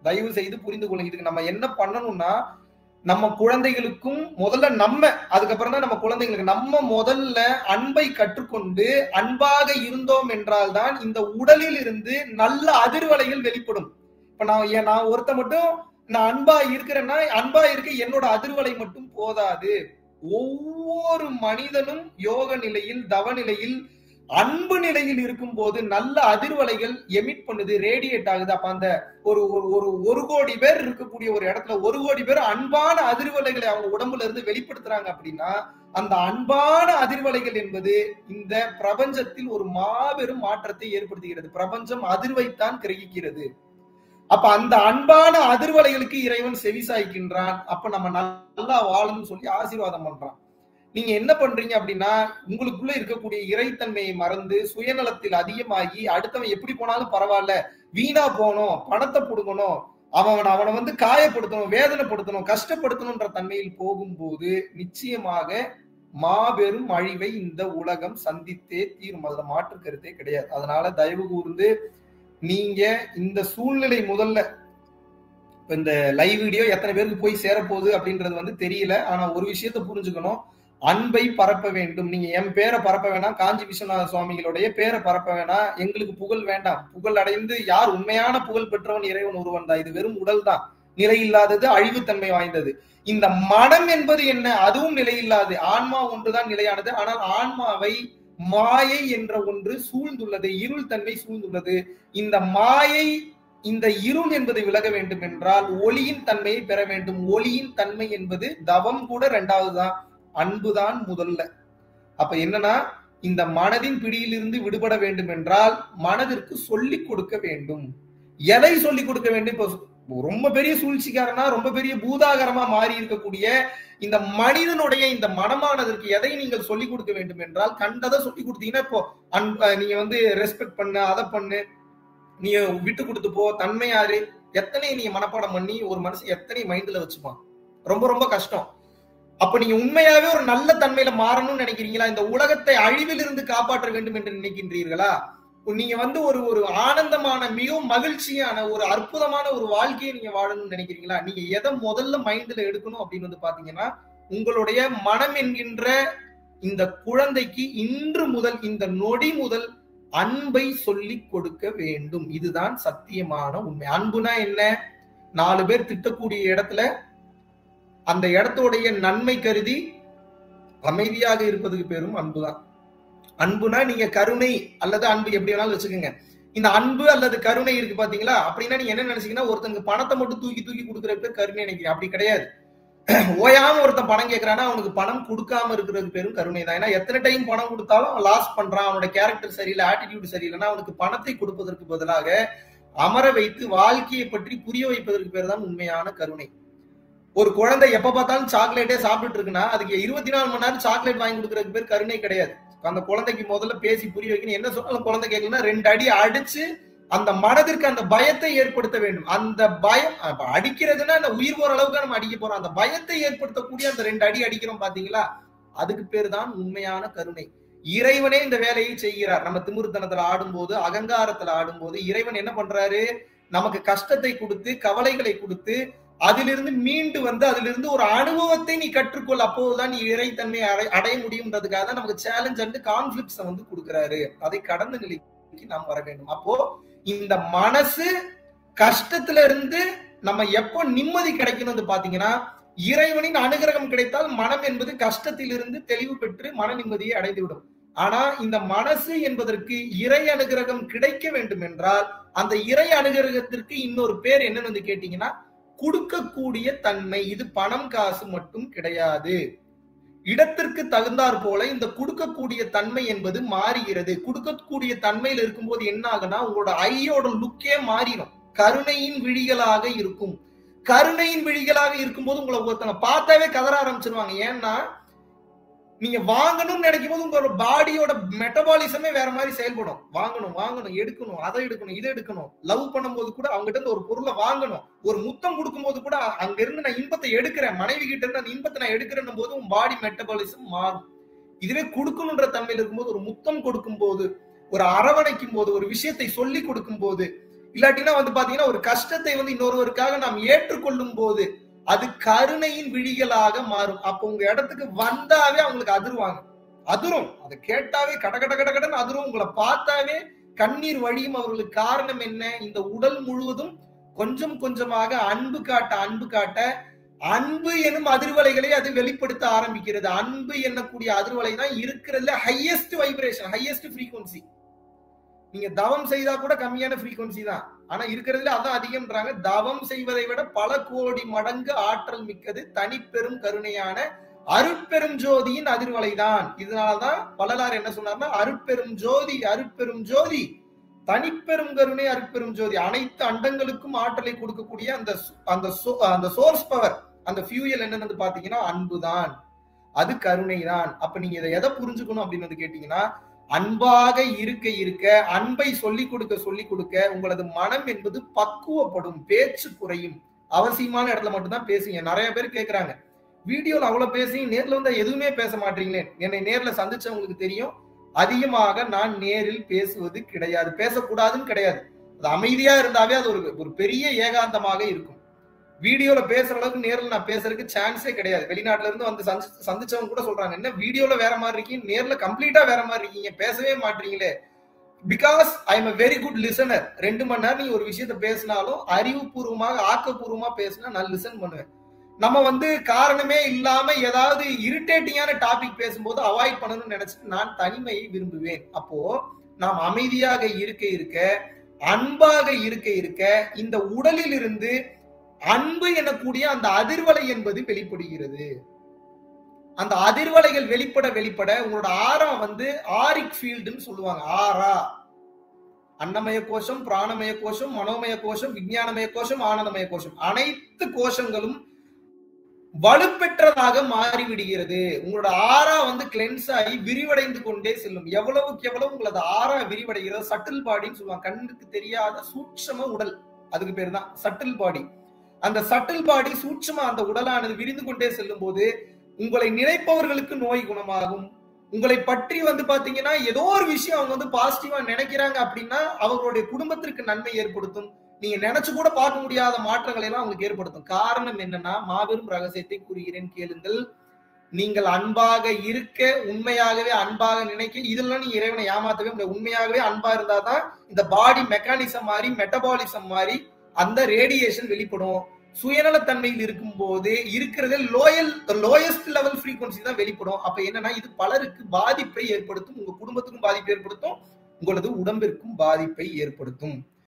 தயவு செய்து புரிந்து கொள்ளுங்க இதுக்கு நம்ம என்ன பண்ணணும்னா நம்ம குழந்தைகளுக்கும் முதல்ல நம்ம அதுக்கப்புறம் தான் நம்ம குழந்தைங்களுக்கு நம்ம முதல்ல அன்பை கற்றுக்கொண்டு அன்பாக இருந்தோம் என்றால்தான் இந்த உடலில் இருந்து நல்ல அதிர்வலைகள் வெளிப்படும் இப்ப நான் ஏன் நான் ஒருத்த மட்டும் நான் அன்பா இருக்கிறேன்னா அன்பா இருக்க என்னோட அதிர்வலை மட்டும் போதாது ஒவ்வொரு மனிதனும் யோக நிலையில் தவ நிலையில் அன்பு நிலையில் இருக்கும் போது நல்ல அதிர்வலைகள் எமிட் பண்ணுது ரேடியேட் ஆகுது அப்ப அந்த ஒரு ஒரு ஒரு ஒரு கோடி பேர் இருக்கக்கூடிய ஒரு இடத்துல ஒரு கோடி பேர் அன்பான அதிர்வலைகளை அவங்க உடம்புல இருந்து வெளிப்படுத்துறாங்க அப்படின்னா அந்த அன்பான அதிர்வலைகள் என்பது இந்த பிரபஞ்சத்தில் ஒரு மாபெரும் மாற்றத்தை ஏற்படுத்துகிறது பிரபஞ்சம் அதிர்வைத்தான் கிரகிக்கிறது அப்ப அந்த அன்பான அதிர்வலைகளுக்கு இறைவன் செவிசாய்க்கின்றான் அப்ப நம்ம நல்லா வாழணும்னு சொல்லி ஆசீர்வாதம் பண்றான் நீங்க என்ன பண்றீங்க அப்படின்னா உங்களுக்குள்ள இருக்கக்கூடிய இறைத்தன்மையை மறந்து சுயநலத்தில் அதிகமாகி அடுத்தவன் எப்படி போனாலும் பரவாயில்ல வீணா போகணும் பணத்தை புடுங்கணும் அவன் அவனை வந்து காயப்படுத்தணும் வேதனைப்படுத்தணும் கஷ்டப்படுத்தணும்ன்ற தன்மையில் போகும்போது நிச்சயமாக மாபெரும் அழிவை இந்த உலகம் சந்தித்தே தீரும் அதுல மாற்று கருத்தே கிடையாது அதனால தயவு கூர்ந்து நீங்க இந்த சூழ்நிலை முதல்ல இப்ப இந்த லைவ் வீடியோ எத்தனை பேருக்கு போய் சேரப்போகுது அப்படின்றது வந்து தெரியல ஆனா ஒரு விஷயத்த புரிஞ்சுக்கணும் அன்பை பரப்ப வேண்டும் நீங்க என் பேரை பரப்ப வேணாம் காஞ்சி விஸ்வநாத சுவாமிகளுடைய பேரை பரப்ப வேணாம் எங்களுக்கு புகழ் வேண்டாம் புகழ் அடைந்து யார் உண்மையான புகழ் பெற்றவன் இறைவன் ஒருவன் தான் இது வெறும் உடல் தான் நிலை இல்லாதது அழிவுத்தன்மை வாய்ந்தது இந்த மனம் என்பது என்ன அதுவும் நிலை இல்லாது ஆன்மா ஒன்றுதான் நிலையானது ஆனால் ஆன்மாவை மாயை என்ற ஒன்று சூழ்ந்துள்ளது இருள் தன்மை சூழ்ந்துள்ளது இந்த மாயை இந்த இருள் என்பதை விலக வேண்டும் என்றால் ஒளியின் தன்மையை பெற வேண்டும் ஒளியின் தன்மை என்பது தவம் கூட இரண்டாவது தான் அன்புதான் முதல்ல அப்ப என்னன்னா இந்த மனதின் பிடியிலிருந்து விடுபட வேண்டும் என்றால் மனதிற்கு சொல்லிக் கொடுக்க வேண்டும் எதை சொல்லிக் கொடுக்க வேண்டும் இப்போ ரொம்ப பெரிய சூழ்ச்சிக்காரனா ரொம்ப பெரிய பூதாகரமா மாறி இருக்கக்கூடிய இந்த மனிதனுடைய இந்த மனமானதற்கு எதை நீங்கள் சொல்லிக் கொடுக்க வேண்டும் என்றால் கண்டதை சொல்லி கொடுத்தீங்கன்னா இப்போ அன்ப நீங்க வந்து ரெஸ்பெக்ட் பண்ணு அதை பண்ணு நீ விட்டு கொடுத்து போ தன்மையாரு எத்தனை நீ மனப்பாடம் பண்ணி ஒரு மனுஷன் எத்தனை மைண்ட்ல வச்சுப்பான் ரொம்ப ரொம்ப கஷ்டம் அப்ப நீங்க உண்மையாவே ஒரு நல்ல தன்மையில மாறணும்னு நினைக்கிறீங்களா இந்த உலகத்தை அழிவில் இருந்து காப்பாற்ற வேண்டும் என்று நினைக்கின்றீர்களா நீங்க வந்து ஒரு ஒரு ஆனந்தமான மிகவும் மகிழ்ச்சியான ஒரு அற்புதமான ஒரு வாழ்க்கையை நீங்க வாழணும்னு நினைக்கிறீங்களா நீங்க எதை முதல்ல மைண்ட்ல எடுக்கணும் அப்படின்னு வந்து பாத்தீங்கன்னா உங்களுடைய மனம் என்கின்ற இந்த குழந்தைக்கு இன்று முதல் இந்த நொடி முதல் அன்பை சொல்லி கொடுக்க வேண்டும் இதுதான் சத்தியமான உண்மை அன்புனா என்ன நாலு பேர் திட்டக்கூடிய இடத்துல அந்த இடத்தோடைய நன்மை கருதி அமைதியாக இருப்பதுக்கு பேரும் அன்புதான் அன்புனா நீங்க கருணை அல்லது அன்பு எப்படி வேணாலும் வச்சுக்கோங்க இந்த அன்பு அல்லது கருணை இருக்கு பாத்தீங்களா அப்படின்னா நீங்க என்ன நினைச்சீங்கன்னா ஒருத்தங்க பணத்தை மட்டும் தூக்கி தூக்கி கொடுக்குற பேர் கருணை நினைக்கிறேன் அப்படி கிடையாது ஓயாம ஒருத்தன் பணம் கேட்கறான்னா அவனுக்கு பணம் கொடுக்காம இருக்கிறது பேரும் கருணை தான் ஏன்னா எத்தனை டைம் பணம் கொடுத்தாலும் அவன் லாஸ் பண்றான் அவனோட கேரக்டர் சரியில்லை ஆட்டிடியூட் சரியில்லைன்னா அவனுக்கு பணத்தை கொடுப்பதற்கு பதிலாக அமர வைத்து வாழ்க்கையை பற்றி புரிய வைப்பதற்கு பேர் தான் உண்மையான கருணை ஒரு குழந்தை எப்ப பார்த்தாலும் சாக்லேட்டே சாப்பிட்டுட்டு இருக்குன்னா அதுக்கு இருபத்தி நாலு மணி நேரம் சாக்லேட் வாங்கி கொடுக்கறதுக்கு பேர் கருணை கிடையாது அந்த குழந்தைக்கு முதல்ல பேசி புரிய வைக்கணும் என்ன சொன்னாலும் குழந்தை கேட்கலன்னா ரெண்டு அடி அடிச்சு அந்த மனதிற்கு அந்த பயத்தை ஏற்படுத்த வேண்டும் அந்த பயம் அடிக்கிறதுன்னா அந்த உயிர் போற அளவுக்கு நம்ம அடிக்க போறோம் அந்த பயத்தை ஏற்படுத்தக்கூடிய அந்த ரெண்டு அடி அடிக்கிறோம் பாத்தீங்களா அதுக்கு பேர் தான் உண்மையான கருணை இறைவனே இந்த வேலையை செய்கிறார் நம்ம திமிருத்தனத்துல ஆடும்போது அகங்காரத்துல ஆடும்போது இறைவன் என்ன பண்றாரு நமக்கு கஷ்டத்தை கொடுத்து கவலைகளை கொடுத்து அதிலிருந்து மீண்டு வந்து அதிலிருந்து ஒரு அனுபவத்தை நீ கற்றுக்கொள் அப்போதுதான் நீ இறைத்தன்மையை அடை அடைய முடியும்ன்றதுக்காக தான் நமக்கு சேலஞ்ச் அண்ட் கான்ஃபிளிக்ஸ் வந்து கொடுக்குறாரு அதை கடந்த நிலைக்கு நாம் வர வேண்டும் அப்போ இந்த மனசு கஷ்டத்துல இருந்து நம்ம எப்போ நிம்மதி கிடைக்கணும் பாத்தீங்கன்னா இறைவனின் அனுகிரகம் கிடைத்தால் மனம் என்பது கஷ்டத்திலிருந்து தெளிவு பெற்று மன நிம்மதியை அடைந்துவிடும் ஆனா இந்த மனசு என்பதற்கு இறை அனுகிரகம் கிடைக்க வேண்டும் என்றால் அந்த இறை அனுகிரகத்திற்கு இன்னொரு பேர் என்னன்னு வந்து கேட்டீங்கன்னா கொடுக்கக்கூடிய தன்மை இது பணம் காசு மட்டும் கிடையாது இடத்திற்கு தகுந்தாற் போல இந்த கொடுக்கக்கூடிய தன்மை என்பது மாறுகிறது கொடுக்கக்கூடிய தன்மையில் இருக்கும்போது என்ன ஆகுனா உங்களோட ஐயோட லுக்கே மாறிடும் கருணையின் விழிகளாக இருக்கும் கருணையின் விழிகளாக இருக்கும்போது உங்களை ஒருத்தங்க பார்த்தாவே கதற ஆரம்பிச்சிருவாங்க ஏன்னா நீங்க வாங்கணும்னு நினைக்கும் போது உங்களோட பாடியோட மெட்டபாலிசமே வேற மாதிரி செயல்படும் வாங்கணும் வாங்கணும் எடுக்கணும் அதை எடுக்கணும் இதை எடுக்கணும் லவ் பண்ணும்போது கூட அவங்க கிட்ட இருந்து ஒரு பொருளை வாங்கணும் ஒரு முத்தம் கொடுக்கும்போது கூட அங்க இருந்து நான் இன்பத்தை எடுக்கிறேன் மனைவி கிட்ட இருந்து அந்த இன்பத்தை நான் எடுக்கிறேன் போது உன் பாடி மெட்டபாலிசம் மாறும் இதுவே கொடுக்கணுன்ற தன்மையில் இருக்கும்போது ஒரு முத்தம் கொடுக்கும் போது ஒரு அரவணைக்கும் போது ஒரு விஷயத்தை சொல்லி கொடுக்கும் போது இல்லாட்டினா வந்து பாத்தீங்கன்னா ஒரு கஷ்டத்தை வந்து இன்னொருவருக்காக நாம் ஏற்றுக்கொள்ளும் போது அது கருணையின் விழிகளாக மாறும் அப்போ உங்க இடத்துக்கு வந்தாவே அவங்களுக்கு அதிருவாங்க அதிரும் அதை கேட்டாவே கட கட கட கடன்னு அதிரும் உங்களை பார்த்தாவே கண்ணீர் வழியும் அவர்களுக்கு காரணம் என்ன இந்த உடல் முழுவதும் கொஞ்சம் கொஞ்சமாக அன்பு காட்ட அன்பு காட்ட அன்பு எனும் அதிர்வலைகளை அது வெளிப்படுத்த ஆரம்பிக்கிறது அன்பு என்னக்கூடிய அதிர்வலை தான் இருக்கிறதுல ஹையஸ்ட் வைப்ரேஷன் ஹையஸ்ட் ஃப்ரீக்வன்சி நீங்க தவம் செய்தா கூட கம்மியான ஃப்ரீக்வன்சி தான் ஆனா இருக்கிறதுல அதான் அதிகம்ன்றாங்க தவம் செய்வதை விட பல கோடி மடங்கு ஆற்றல் மிக்கது தனிப்பெரும் கருணையான அருட்பெரும் ஜோதியின் அதிர்வலை தான் இதனாலதான் வள்ளலார் என்ன சொன்னார்னா அருட்பெரும் ஜோதி அருட்பெரும் ஜோதி தனிப்பெரும் கருணை அருட்பெரும் ஜோதி அனைத்து அண்டங்களுக்கும் ஆற்றலை கொடுக்கக்கூடிய அந்த சு- அந்த சோ- அந்த சோர்ஸ் பவர் அந்த ஃபியூயல் என்னன்னு பாத்தீங்கன்னா அன்புதான் அது கருணை தான் அப்ப நீங்க இதை எதை புரிஞ்சுக்கணும் அப்படின்னு வந்து கேட்டீங்கன்னா அன்பாக இருக்க இருக்க அன்பை சொல்லிக் கொடுக்க சொல்லிக் கொடுக்க உங்களது மனம் என்பது பக்குவப்படும் பேச்சு குறையும் அவசியமான இடத்துல மட்டும்தான் பேசுங்க நிறைய பேர் கேக்குறாங்க வீடியோல அவ்வளவு பேசி நேர்ல வந்தா எதுவுமே பேச மாட்டீங்களே என்னை நேர்ல சந்திச்சவங்களுக்கு தெரியும் அதிகமாக நான் நேரில் பேசுவது கிடையாது பேசக்கூடாதுன்னு கிடையாது அது அமைதியா இருந்தாவே அது ஒரு ஒரு பெரிய ஏகாந்தமாக இருக்கும் வீடியோல பேசுற அளவுக்கு நேர்ல நான் பேசுறதுக்கு சான்ஸே கிடையாது வெளிநாட்டுல இருந்து வந்து சந்தி- சந்திச்சவங்க கூட சொல்றாங்க என்ன வீடியோல வேற மாதிரி இருக்கீங்க நேர்ல கம்ப்ளீட்டா வேற மாதிரி இருக்கீங்க பேசவே மாட்டீங்களே because I am a very good listener ரெண்டு மணி நேரம் நீங்க ஒரு விஷயத்த பேசினாலும் அறிவுபூர்வமாக ஆக்கப்பூர்வமா பேசினா நான் லிசன் பண்ணுவேன் நம்ம வந்து காரணமே இல்லாம ஏதாவது இரிட்டேட்டிங்கான டாபிக் பேசும்போது அவாய்ட் பண்ணணும்னு நினைச்சிட்டு நான் தனிமையை விரும்புவேன் அப்போ நாம் அமைதியாக இருக்க இருக்க அன்பாக இருக்க இருக்க இந்த உடலில் இருந்து அன்பு எனக்கூடிய அந்த அதிர்வலை என்பது வெளிப்படுகிறது அந்த அதிர்வலைகள் வெளிப்பட வெளிப்பட உங்களோட ஆரா வந்து ஆரிக் ஃபீல்டுன்னு சொல்லுவாங்க ஆரா அன்னமய கோஷம் பிராணமய கோஷம் மனோமய கோஷம் விஞ்ஞானமய கோஷம் ஆனந்தமய கோஷம் அனைத்து கோஷங்களும் வலுப்பெற்றதாக மாறிவிடுகிறது உங்களோட ஆறா வந்து கிளென்ஸ் ஆகி விரிவடைந்து கொண்டே செல்லும் எவ்வளவுக்கு எவ்வளவு உங்களது ஆறா விரிவடைகிறது சட்டில் பாடின்னு சொல்லுவாங்க கண்ணுக்கு தெரியாத சூட்சம உடல் அதுக்கு பேர் தான் சட்டில் பாடி அந்த சட்டில் பாடி சூட்சமா அந்த உடலானது விரிந்து கொண்டே செல்லும் போது உங்களை நினைப்பவர்களுக்கு நோய் குணமாகும் உங்களை பற்றி வந்து பாத்தீங்கன்னா ஏதோ ஒரு விஷயம் அவங்க வந்து பாசிட்டிவா நினைக்கிறாங்க அப்படின்னா அவர்களுடைய குடும்பத்திற்கு நன்மை ஏற்படுத்தும் நீங்க நினைச்சு கூட பார்க்க முடியாத மாற்றங்களை எல்லாம் உங்களுக்கு ஏற்படுத்தும் காரணம் என்னன்னா மாபெரும் ரகசியத்தை கூறுகிறேன் கேளுங்கள் நீங்கள் அன்பாக இருக்க உண்மையாகவே அன்பாக நினைக்க இதெல்லாம் நீங்க இறைவனை ஏமாத்தவே முடியாது உண்மையாகவே அன்பா இருந்தாதான் இந்த பாடி மெக்கானிசம் மாதிரி மெட்டபாலிசம் மாதிரி அந்த ரேடியேஷன் வெளிப்படும் சுயநலத்தன்மையில் இருக்கும் போது இருக்கிறது லோயல் லோயஸ்ட் லெவல் ஃப்ரீக்வன்சி தான் வெளிப்படும் அப்ப என்னன்னா இது பலருக்கு பாதிப்பை ஏற்படுத்தும் உங்க குடும்பத்துக்கும் பாதிப்பை ஏற்படுத்தும் உங்களது உடம்பிற்கும் பாதிப்பை ஏற்படுத்தும்